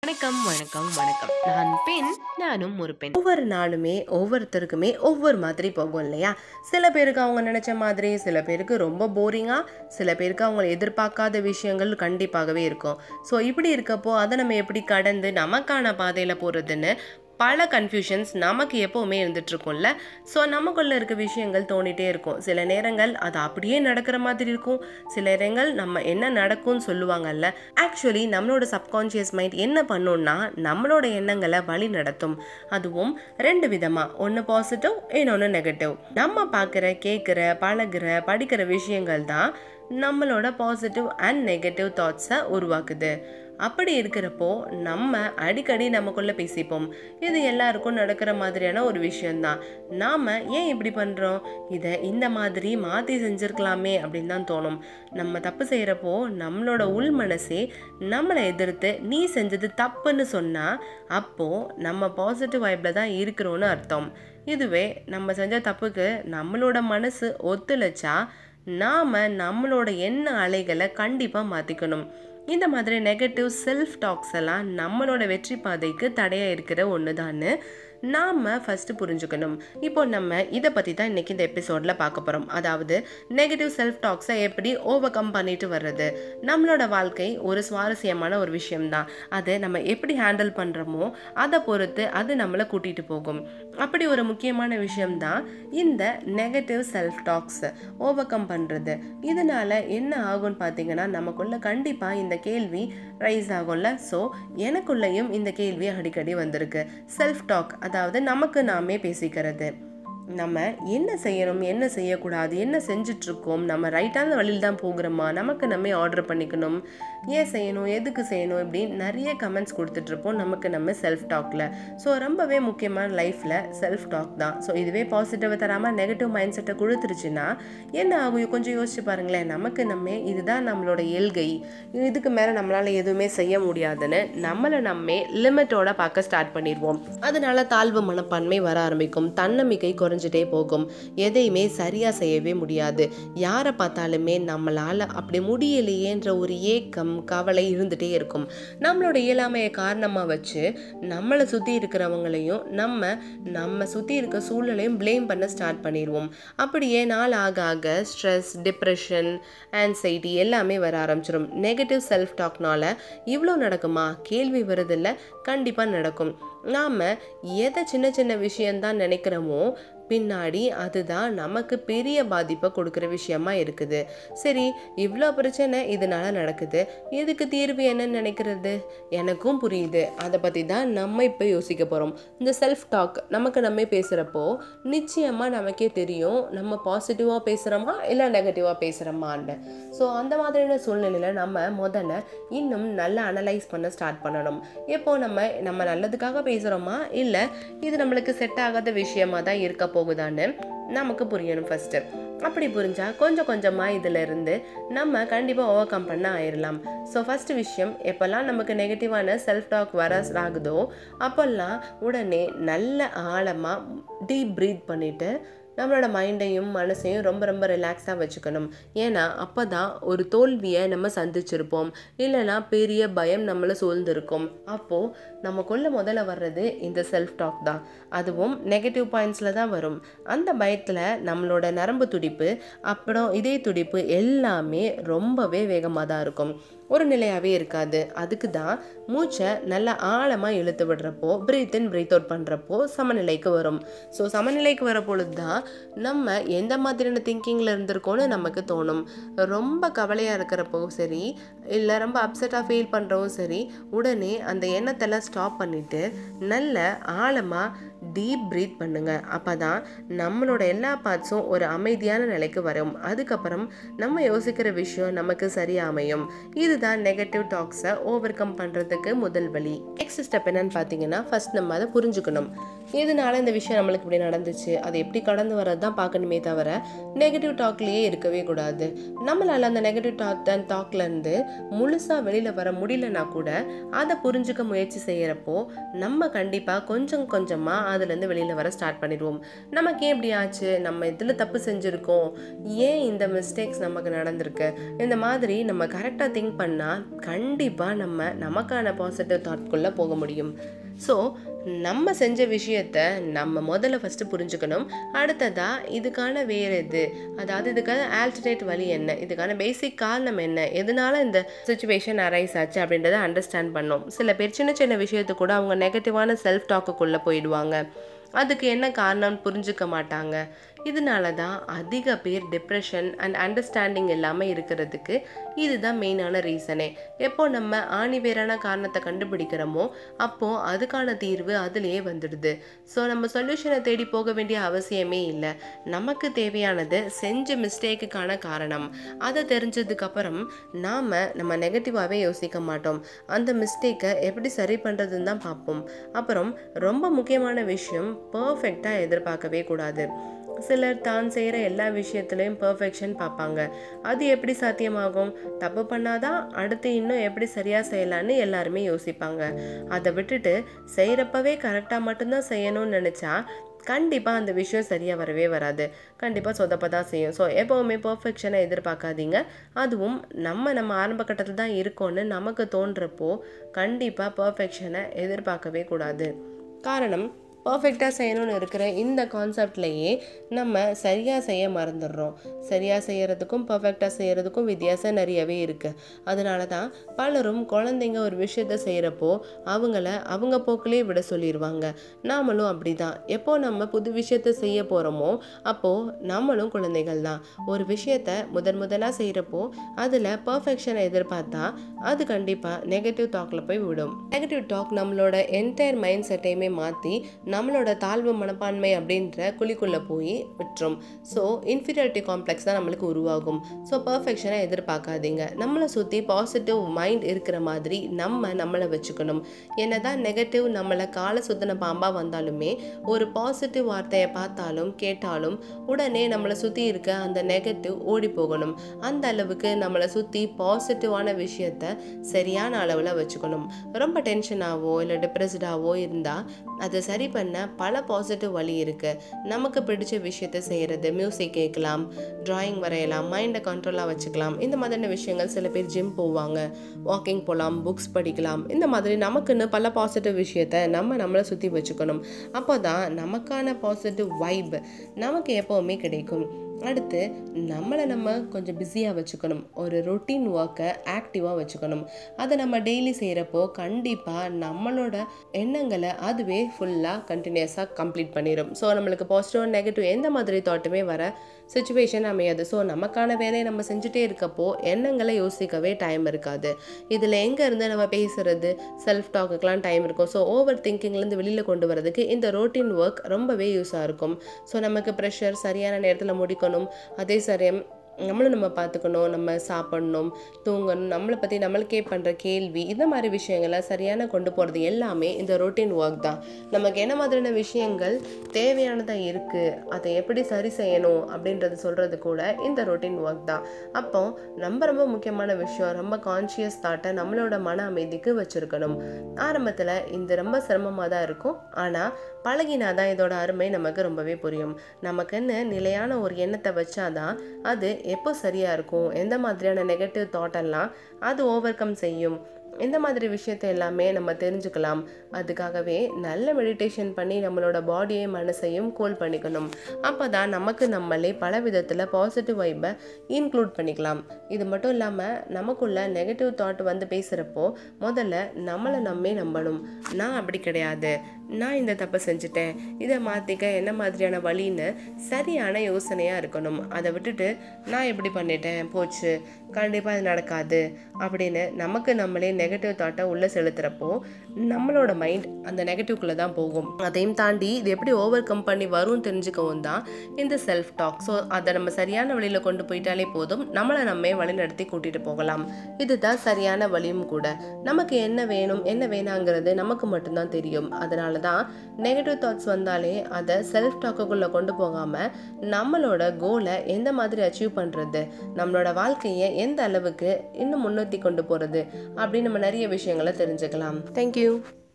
வணக்கம் வணக்கம் வணக்கம் நான் பெண் நானும் ஒரு பெண் ஒவ்வொரு நாளுமே ஒவ்வொருத்தருக்குமே ஒவ்வொரு மாதிரி போகும் இல்லையா சில பேருக்கு அவங்க நினைச்ச மாதிரி சில பேருக்கு ரொம்ப போரிங்காக சில பேருக்கு அவங்க எதிர்பார்க்காத விஷயங்கள் கண்டிப்பாகவே இருக்கும் ஸோ இப்படி இருக்கப்போ அதை நம்ம எப்படி கடந்து நமக்கான பாதையில் போகிறதுன்னு பல கன்ஃபியூஷன்ஸ் நமக்கு எப்போவுமே இருந்துட்டு இருக்கும்ல ஸோ நமக்குள்ள இருக்க விஷயங்கள் தோணிட்டே இருக்கும் சில நேரங்கள் அது அப்படியே நடக்கிற மாதிரி இருக்கும் சில நேரங்கள் நம்ம என்ன நடக்கும்னு சொல்லுவாங்கல்ல ஆக்சுவலி நம்மளோட சப்கான்ஷியஸ் மைண்ட் என்ன பண்ணும்னா நம்மளோட எண்ணங்களை வழி நடத்தும் அதுவும் ரெண்டு விதமாக ஒன்று பாசிட்டிவ் இன்னொன்று நெகட்டிவ் நம்ம பார்க்குற கேட்குற பழகுற படிக்கிற விஷயங்கள் தான் நம்மளோட பாசிட்டிவ் அண்ட் நெகட்டிவ் தாட்ஸை உருவாக்குது அப்படி இருக்கிறப்போ நம்ம அடிக்கடி நமக்குள்ள பேசிப்போம் இது எல்லாருக்கும் நடக்கிற மாதிரியான ஒரு விஷயம்தான் நாம் ஏன் இப்படி பண்ணுறோம் இதை இந்த மாதிரி மாற்றி செஞ்சுருக்கலாமே அப்படின்னு தான் தோணும் நம்ம தப்பு செய்கிறப்போ நம்மளோட உள் மனசே நம்மளை எதிர்த்து நீ செஞ்சது தப்புன்னு சொன்னால் அப்போது நம்ம பாசிட்டிவ் வைப்பில் தான் இருக்கிறோன்னு அர்த்தம் இதுவே நம்ம செஞ்ச தப்புக்கு நம்மளோட மனசு ஒத்துழைச்சா நாம் நம்மளோட எண்ண அலைகளை கண்டிப்பாக மாற்றிக்கணும் இந்த மாதிரி நெகட்டிவ் செல்ஃப் டாக்ஸ் எல்லாம் நம்மளோட வெற்றி பாதைக்கு தடையாக இருக்கிற ஒன்று தான்னு நாம் ஃபஸ்ட்டு புரிஞ்சுக்கணும் இப்போ நம்ம இதை பற்றி தான் இன்றைக்கி இந்த எபிசோடில் பார்க்க போகிறோம் அதாவது நெகட்டிவ் செல்ஃப் டாக்ஸை எப்படி ஓவர் கம் பண்ணிட்டு வர்றது நம்மளோட வாழ்க்கை ஒரு சுவாரஸ்யமான ஒரு விஷயம்தான் அதை நம்ம எப்படி ஹேண்டில் பண்ணுறோமோ அதை பொறுத்து அது நம்மளை கூட்டிகிட்டு போகும் அப்படி ஒரு முக்கியமான விஷயம்தான் இந்த negative self talks overcome பண்ணுறது இதனால் என்ன ஆகும்னு பார்த்தீங்கன்னா நமக்குள்ள கண்டிப்பாக இந்த கேள்வி ரைஸ் ஆகும்ல ஸோ எனக்குள்ளேயும் இந்த கேள்வி அடிக்கடி வந்திருக்கு செல்ஃப் டாக் அதாவது நமக்கு நாமே பேசிக்கிறது நம்ம என்ன செய்யணும் என்ன செய்யக்கூடாது என்ன செஞ்சிட்ருக்கோம் நம்ம ரைட்டான வழியில் தான் போகிறோமா நமக்கு நம்ம ஆர்டர் பண்ணிக்கணும் ஏன் செய்யணும் எதுக்கு செய்யணும் இப்படி நிறைய கமெண்ட்ஸ் கொடுத்துட்ருப்போம் நமக்கு நம்ம செல்ஃப் டாக்கில் ஸோ ரொம்பவே முக்கியமான லைஃப்பில் செல்ஃப் டாக் தான் ஸோ இதுவே பாசிட்டிவை தராமல் நெகட்டிவ் மைண்ட் செட்டை கொடுத்துருச்சுன்னா என்ன ஆகும் கொஞ்சம் யோசிச்சு பாருங்களேன் நமக்கு நம்ம இதுதான் நம்மளோட இயல்கை இதுக்கு மேலே நம்மளால் எதுவுமே செய்ய முடியாதுன்னு நம்மளை நம்ம லிமிட்டோட பார்க்க ஸ்டார்ட் பண்ணிடுவோம் அதனால தாழ்வு மனப்பான்மை வர ஆரம்பிக்கும் தன்னம்பிக்கை குறைஞ்சிட்டே போகும் எதையுமே சரியாக செய்யவே முடியாது யாரை பார்த்தாலுமே நம்மளால் அப்படி முடியலையேன்ற ஒரு ஏக்கம் கவலை இருந்துகிட்டே இருக்கும் நம்மளோட இயலாமையை காரணமாக வச்சு நம்மளை சுற்றி இருக்கிறவங்களையும் நம்ம நம்ம சுற்றி இருக்க சூழ்நிலையும் ப்ளேம் பண்ண ஸ்டார்ட் பண்ணிடுவோம் அப்படியே நாள் ஆக ஆக ஸ்ட்ரெஸ் டிப்ரெஷன் ஆன்சைட்டி எல்லாமே வர ஆரம்பிச்சிடும் நெகட்டிவ் செல்ஃப் டாக்னால இவ்வளோ நடக்குமா கேள்வி வருதில்ல கண்டிப்பாக நடக்கும் நாம் எதை சின்ன சின்ன விஷயந்தான் நினைக்கிறோமோ பின்னாடி அதுதான் நமக்கு பெரிய பாதிப்பை கொடுக்குற விஷயமா இருக்குது சரி இவ்வளோ பிரச்சனை இதனால நடக்குது இதுக்கு தீர்வு என்னன்னு நினைக்கிறது எனக்கும் புரியுது அதை பற்றி தான் நம்ம இப்போ யோசிக்க போகிறோம் இந்த செல்ஃப் டாக் நமக்கு நம்ம பேசுகிறப்போ நிச்சயமாக நமக்கே தெரியும் நம்ம பாசிட்டிவாக பேசுகிறோமா இல்லை நெகட்டிவாக பேசுகிறோமான்னு ஸோ அந்த மாதிரியான சூழ்நிலையில் நம்ம முதல்ல இன்னும் நல்லா அனலைஸ் பண்ண ஸ்டார்ட் பண்ணணும் எப்போ நம்ம நம்ம நல்லதுக்காக பேசுகிறோமா இல்லை இது நம்மளுக்கு செட் ஆகாத விஷயமா தான் இருக்க போகுதான்னு நமக்கு புரியணும் ஃபஸ்ட்டு அப்படி புரிஞ்சால் கொஞ்சம் கொஞ்சமாக இதில் இருந்து நம்ம கண்டிப்பாக ஓவர் கம் பண்ண ஆயிடலாம் ஸோ ஃபஸ்ட்டு விஷயம் எப்போல்லாம் நமக்கு நெகட்டிவான செல்ஃப் டாக் வர ஆகுதோ அப்போல்லாம் உடனே நல்ல ஆழமாக டீப் ப்ரீத் பண்ணிவிட்டு நம்மளோட மைண்டையும் மனசையும் ரொம்ப ரொம்ப ரிலாக்ஸாக வச்சுக்கணும் ஏன்னா அப்போ தான் ஒரு தோல்வியை நம்ம சந்திச்சிருப்போம் இல்லைனா பெரிய பயம் நம்மளை சூழ்ந்திருக்கும் அப்போது நமக்குள்ள முதல்ல வர்றது இந்த செல்ஃப் டாக் தான் அதுவும் நெகட்டிவ் பாயிண்ட்ஸில் தான் வரும் அந்த பயத்தில் நம்மளோட நரம்பு துடிப்பு அப்புறம் இதே துடிப்பு எல்லாமே ரொம்பவே வேகமாக தான் இருக்கும் ஒரு நிலையாகவே இருக்காது அதுக்கு தான் மூச்சை நல்லா ஆழமாக இழுத்து விடுறப்போ பிரீத் இன் பிரீத் அவுட் பண்ணுறப்போ சமநிலைக்கு வரும் ஸோ சமநிலைக்கு வர பொழுது தான் நம்ம எந்த மாதிரியான திங்கிங்கில் இருந்திருக்கோன்னு நமக்கு தோணும் ரொம்ப கவலையாக இருக்கிறப்போ சரி இல்லை ரொம்ப அப்செட்டாக ஃபீல் பண்ணுறவும் சரி உடனே அந்த எண்ணத்தெல்லாம் ஸ்டாப் பண்ணிவிட்டு நல்ல ஆழமாக டீப் ப்ரீத் பண்ணுங்க அப்போ தான் நம்மளோட எல்லா பார்ட்ஸும் ஒரு அமைதியான நிலைக்கு வரும் அதுக்கப்புறம் நம்ம யோசிக்கிற விஷயம் நமக்கு சரியாக அமையும் இதுதான் நெகட்டிவ் டாக்ஸை ஓவர் கம் பண்ணுறதுக்கு முதல் வழி நெக்ஸ்ட் ஸ்டெப் என்னன்னு பார்த்தீங்கன்னா ஃபர்ஸ்ட் நம்ம அதை புரிஞ்சுக்கணும் இதனால இந்த விஷயம் நம்மளுக்கு இப்படி நடந்துச்சு அதை எப்படி கடந்து வர்றது தான் பார்க்கணுமே தவிர நெகட்டிவ் டாக்லேயே இருக்கவே கூடாது நம்மளால் அந்த நெகட்டிவ் டாக் டாக்லேருந்து முழுசாக வெளியில் வர முடியலனா கூட அதை புரிஞ்சுக்க முயற்சி செய்கிறப்போ நம்ம கண்டிப்பாக கொஞ்சம் கொஞ்சமாக அதுலேருந்து வெளியில் வர ஸ்டார்ட் பண்ணிடுவோம் நமக்கு ஏன் இப்படி ஆச்சு நம்ம இதில் தப்பு செஞ்சுருக்கோம் ஏன் இந்த மிஸ்டேக்ஸ் நமக்கு நடந்திருக்கு இந்த மாதிரி நம்ம கரெக்டாக திங்க் பண்ணால் கண்டிப்பாக நம்ம நமக்கான பாசிட்டிவ் தாட்குள்ளே போக முடியும் ஸோ நம்ம செஞ்ச விஷயத்த நம்ம முதல்ல ஃபஸ்ட்டு புரிஞ்சுக்கணும் அடுத்ததாக இதுக்கான வேறு இது அதாவது இதுக்கான ஆல்டர்னேட் வழி என்ன இதுக்கான பேசிக் காரணம் என்ன எதனால இந்த சுச்சுவேஷன் அரைஸ் ஆச்சு அப்படின்றத அண்டர்ஸ்டாண்ட் பண்ணோம் சில பேர் சின்ன சின்ன விஷயத்து கூட அவங்க நெகட்டிவான செல்ஃப் டாக்குக்குள்ளே போயிடுவாங்க அதுக்கு என்ன காரணம்னு புரிஞ்சுக்க மாட்டாங்க இதனால தான் அதிக பேர் டிப்ரெஷன் அண்ட் அண்டர்ஸ்டாண்டிங் இல்லாமல் இருக்கிறதுக்கு இதுதான் மெயினான ரீசனே எப்போ நம்ம ஆணிவேரான காரணத்தை கண்டுபிடிக்கிறோமோ அப்போது அதுக்கான தீர்வு அதுலேயே வந்துடுது ஸோ நம்ம சொல்யூஷனை தேடி போக வேண்டிய அவசியமே இல்லை நமக்கு தேவையானது செஞ்ச மிஸ்டேக்குக்கான காரணம் அதை தெரிஞ்சதுக்கப்புறம் நாம் நம்ம நெகட்டிவாகவே யோசிக்க மாட்டோம் அந்த மிஸ்டேக்கை எப்படி சரி பண்ணுறதுன்னு தான் பார்ப்போம் அப்புறம் ரொம்ப முக்கியமான விஷயம் பர்ஃபெக்டாக எதிர்பார்க்கவே கூடாது சிலர் தான் செய்கிற எல்லா விஷயத்துலையும் பர்ஃபெக்ஷன் பார்ப்பாங்க அது எப்படி சாத்தியமாகும் தப்பு பண்ணாதான் அடுத்து இன்னும் எப்படி சரியாக செய்யலான்னு எல்லாருமே யோசிப்பாங்க அதை விட்டுட்டு செய்கிறப்பவே கரெக்டாக மட்டும்தான் செய்யணும்னு நினச்சா கண்டிப்பாக அந்த விஷயம் சரியாக வரவே வராது கண்டிப்பாக சொதப்ப தான் செய்யும் ஸோ எப்போவுமே பர்ஃபெக்ஷனை எதிர்பார்க்காதீங்க அதுவும் நம்ம நம்ம ஆரம்ப கட்டத்தில் தான் இருக்கோன்னு நமக்கு தோன்றப்போ கண்டிப்பாக பர்ஃபெக்ஷனை எதிர்பார்க்கவே கூடாது காரணம் பர்ஃபெக்டாக செய்யணும்னு இருக்கிற இந்த கான்செப்ட்லேயே நம்ம சரியாக செய்ய மறந்துடுறோம் சரியாக செய்கிறதுக்கும் பர்ஃபெக்டாக செய்கிறதுக்கும் வித்தியாசம் நிறையவே இருக்குது அதனால தான் பலரும் குழந்தைங்க ஒரு விஷயத்த செய்கிறப்போ அவங்கள அவங்க போக்கிலே விட சொல்லிடுவாங்க நாமளும் அப்படி தான் எப்போ நம்ம புது விஷயத்த செய்ய போகிறோமோ அப்போது நம்மளும் குழந்தைகள் தான் ஒரு விஷயத்த முதன் முதலாக செய்கிறப்போ அதில் பர்ஃபெக்ஷனை எதிர்பார்த்தா அது கண்டிப்பாக நெகட்டிவ் டாக்கில் போய் விடும் நெகட்டிவ் டாக் நம்மளோட என்டையர் மைண்ட் செட்டையுமே மாற்றி நம்மளோட தாழ்வு மனப்பான்மை அப்படின்ற குழிக்குள்ளே போய் விட்டுரும் ஸோ இன்ஃபீரியாரிட்டி காம்ப்ளெக்ஸ் தான் நம்மளுக்கு உருவாகும் ஸோ பர்ஃபெக்ஷனை எதிர்பார்க்காதீங்க நம்மளை சுற்றி பாசிட்டிவ் மைண்ட் இருக்கிற மாதிரி நம்ம நம்மளை வச்சுக்கணும் என்னதான் நெகட்டிவ் நம்மளை காலை சுத்தின பாம்பாக வந்தாலுமே ஒரு பாசிட்டிவ் வார்த்தையை பார்த்தாலும் கேட்டாலும் உடனே நம்மளை சுற்றி இருக்க அந்த நெகட்டிவ் ஓடி போகணும் அந்த அளவுக்கு நம்மளை சுற்றி பாசிட்டிவான விஷயத்த சரியான அளவில் வச்சுக்கணும் ரொம்ப டென்ஷனாகவோ இல்லை டிப்ரெஸ்டாவோ இருந்தால் அதை சரி பண்ண பல பாசிட்டிவ் வழி இருக்குது நமக்கு பிடிச்ச விஷயத்த செய்கிறது மியூசிக் கேட்கலாம் டிராயிங் வரையலாம் மைண்டை கண்ட்ரோலாக வச்சுக்கலாம் இந்த மாதிரியான விஷயங்கள் சில பேர் ஜிம் போவாங்க வாக்கிங் போகலாம் புக்ஸ் படிக்கலாம் இந்த மாதிரி நமக்குன்னு பல பாசிட்டிவ் விஷயத்த நம்ம நம்மளை சுற்றி வச்சுக்கணும் அப்போ தான் நமக்கான பாசிட்டிவ் வைப் நமக்கு எப்போவுமே கிடைக்கும் அடுத்து நம்மளை நம்ம கொஞ்சம் பிஸியாக வச்சுக்கணும் ஒரு ரொட்டீன் ஒர்க்கை ஆக்டிவாக வச்சுக்கணும் அதை நம்ம டெய்லி செய்கிறப்போ கண்டிப்பாக நம்மளோட எண்ணங்களை அதுவே ஃபுல்லாக கண்டினியூஸாக கம்ப்ளீட் பண்ணிடும் ஸோ நம்மளுக்கு பாசிட்டிவ் நெகட்டிவ் எந்த மாதிரி தாட்டுமே வர சுச்சுவேஷன் அமையாது ஸோ நமக்கான வேலையை நம்ம செஞ்சுட்டே இருக்கப்போ எண்ணங்களை யோசிக்கவே டைம் இருக்காது இதில் எங்கேருந்து நம்ம பேசுறது செல்ஃப் டாக்குக்கெலாம் டைம் இருக்கும் ஸோ ஓவர் திங்கிங்லேருந்து வெளியில் கொண்டு வரதுக்கு இந்த ரொட்டீன் ஒர்க் ரொம்பவே யூஸாக இருக்கும் ஸோ நமக்கு ப்ரெஷர் சரியான நேரத்தில் முடிக்கணும் அதே சரியம் நம்மளும் நம்ம பார்த்துக்கணும் நம்ம சாப்பிடணும் தூங்கணும் நம்மளை பற்றி நம்மளுக்கே பண்ணுற கேள்வி இந்த மாதிரி விஷயங்களை சரியான கொண்டு போகிறது எல்லாமே இந்த ரொட்டீன் ஒர்க் தான் நமக்கு என்ன மாதிரியான விஷயங்கள் தேவையானதாக இருக்குது அதை எப்படி சரி செய்யணும் அப்படின்றது சொல்கிறது கூட இந்த ரொட்டீன் ஒர்க் தான் அப்போ ரொம்ப ரொம்ப முக்கியமான விஷயம் ரொம்ப கான்ஷியஸ் தாட்டை நம்மளோட மன அமைதிக்கு வச்சுருக்கணும் ஆரம்பத்தில் இந்த ரொம்ப சிரமமாக தான் இருக்கும் ஆனால் பழகினா தான் இதோட அருமை நமக்கு ரொம்பவே புரியும் நமக்குன்னு நிலையான ஒரு எண்ணத்தை வச்சாதான் அது எப்போ சரியாக இருக்கும் எந்த மாதிரியான நெகட்டிவ் தாட்டெல்லாம் அது ஓவர் கம் செய்யும் இந்த மாதிரி விஷயத்தை எல்லாமே நம்ம தெரிஞ்சுக்கலாம் அதுக்காகவே நல்ல மெடிடேஷன் பண்ணி நம்மளோட பாடியை மனசையும் கூல் பண்ணிக்கணும் அப்போ தான் நமக்கு நம்மளே பல விதத்தில் பாசிட்டிவ் வைப்பை இன்க்ளூட் பண்ணிக்கலாம் இது மட்டும் இல்லாமல் நமக்குள்ள நெகட்டிவ் தாட் வந்து பேசுகிறப்போ முதல்ல நம்மளை நம்மே நம்பணும் நான் அப்படி கிடையாது நான் இந்த தப்பை செஞ்சுட்டேன் இதை மாற்றிக்க என்ன மாதிரியான வழின்னு சரியான யோசனையாக இருக்கணும் அதை விட்டுட்டு நான் எப்படி பண்ணிட்டேன் போச்சு கண்டிப்பாக இது நடக்காது அப்படின்னு நமக்கு நம்மளே நெகட்டிவ் தாட்டை உள்ளே செலுத்துகிறப்போ நம்மளோட மைண்ட் அந்த நெகட்டிவ்குள்ளே தான் போகும் அதையும் தாண்டி இது எப்படி ஓவர் கம் பண்ணி வரும் தெரிஞ்சுக்கவும் தான் இந்த செல்ஃப் டாக் ஸோ அதை நம்ம சரியான வழியில் கொண்டு போயிட்டாலே போதும் நம்மளை நம்மே வழிநடத்தி கூட்டிகிட்டு போகலாம் இதுதான் சரியான வழியும் கூட நமக்கு என்ன வேணும் என்ன வேணாங்கிறது நமக்கு மட்டும்தான் தெரியும் அதனால தான் நெகட்டிவ் தாட்ஸ் வந்தாலே அதை செல்ஃப் டாக்குக்குள்ளே கொண்டு போகாமல் நம்மளோட கோலை எந்த மாதிரி அச்சீவ் பண்ணுறது நம்மளோட வாழ்க்கையை எந்த அளவுக்கு இன்னும் முன்னேற்றி கொண்டு போகிறது அப்படின்னு நம்ம நிறைய விஷயங்களை தெரிஞ்சுக்கலாம் தேங்க்யூ